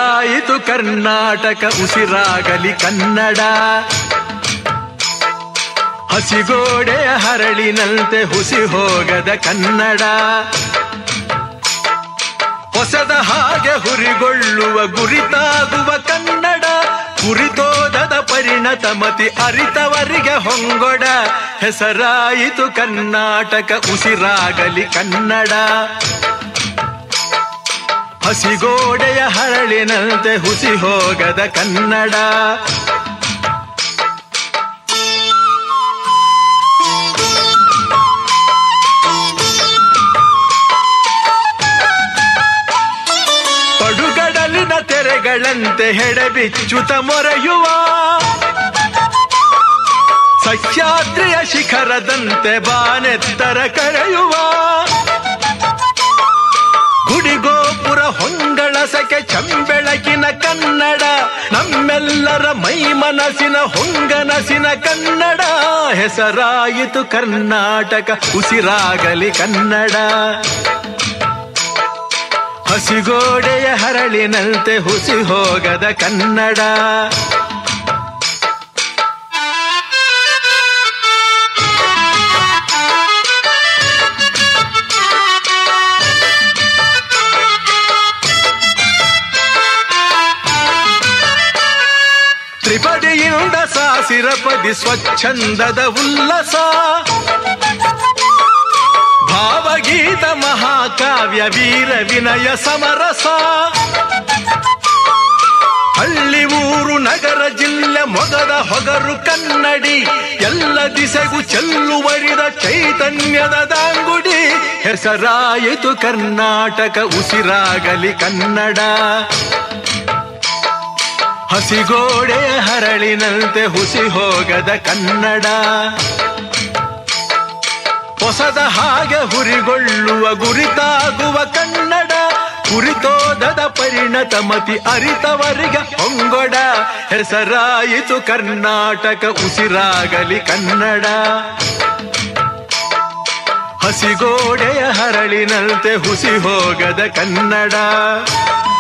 ಹೆಸರಾಯಿತು ಕರ್ನಾಟಕ ಉಸಿರಾಗಲಿ ಕನ್ನಡ ಹಸಿಗೋಡೆಯ ಹರಳಿನಂತೆ ಹುಸಿ ಹೋಗದ ಕನ್ನಡ ಹೊಸದ ಹಾಗೆ ಹುರಿಗೊಳ್ಳುವ ಗುರಿತಾಗುವ ಕನ್ನಡ ಕುರಿತೋದದ ಪರಿಣತ ಮತಿ ಅರಿತವರಿಗೆ ಹೊಂಗೊಡ ಹೆಸರಾಯಿತು ಕರ್ನಾಟಕ ಉಸಿರಾಗಲಿ ಕನ್ನಡ ಹಸಿಗೋಡೆಯ ಹರಳಿನಂತೆ ಹುಸಿ ಹೋಗದ ಕನ್ನಡ ಪಡುಗಡಲಿನ ತೆರೆಗಳಂತೆ ಹೆಡೆಬಿಚ್ಚುತ ಮೊರೆಯುವ ಸಹ್ಯಾದ್ರಿಯ ಶಿಖರದಂತೆ ಬಾನೆತ್ತರ ಕರೆಯುವ ಗುಡಿಗೋಪುರ ಹೊಂಗಳಸಕೆ ಚಂಬೆಳಕಿನ ಕನ್ನಡ ನಮ್ಮೆಲ್ಲರ ಮೈ ಮನಸ್ಸಿನ ಹೊಂಗನಸಿನ ಕನ್ನಡ ಹೆಸರಾಯಿತು ಕರ್ನಾಟಕ ಉಸಿರಾಗಲಿ ಕನ್ನಡ ಹಸಿಗೋಡೆಯ ಹರಳಿನಂತೆ ಹುಸಿ ಹೋಗದ ಕನ್ನಡ ತ್ರಿಪದಿಯಿಂದ ಸಾಸಿರಪದಿ ಸ್ವಚ್ಛಂದದ ಉಲ್ಲಸ ಭಾವಗೀತ ಮಹಾಕಾವ್ಯ ವೀರ ವಿನಯ ಸಮರಸ ಹಳ್ಳಿ ಊರು ನಗರ ಜಿಲ್ಲೆ ಮೊಗದ ಹೊಗರು ಕನ್ನಡಿ ಎಲ್ಲ ದಿಸೆಗೂ ಚೆಲ್ಲುವರಿದ ಚೈತನ್ಯದ ದಾಂಗುಡಿ ಹೆಸರಾಯಿತು ಕರ್ನಾಟಕ ಉಸಿರಾಗಲಿ ಕನ್ನಡ ಹಸಿಗೋಡೆಯ ಹರಳಿನಂತೆ ಹುಸಿ ಹೋಗದ ಕನ್ನಡ ಹೊಸದ ಹಾಗೆ ಹುರಿಗೊಳ್ಳುವ ಗುರಿತಾಗುವ ಕನ್ನಡ ಕುರಿತೋದದ ಪರಿಣತ ಮತಿ ಅರಿತವರಿಗೆ ಹೊಂಗೊಡ ಹೆಸರಾಯಿತು ಕರ್ನಾಟಕ ಉಸಿರಾಗಲಿ ಕನ್ನಡ ಹಸಿಗೋಡೆಯ ಹರಳಿನಂತೆ ಹುಸಿ ಹೋಗದ ಕನ್ನಡ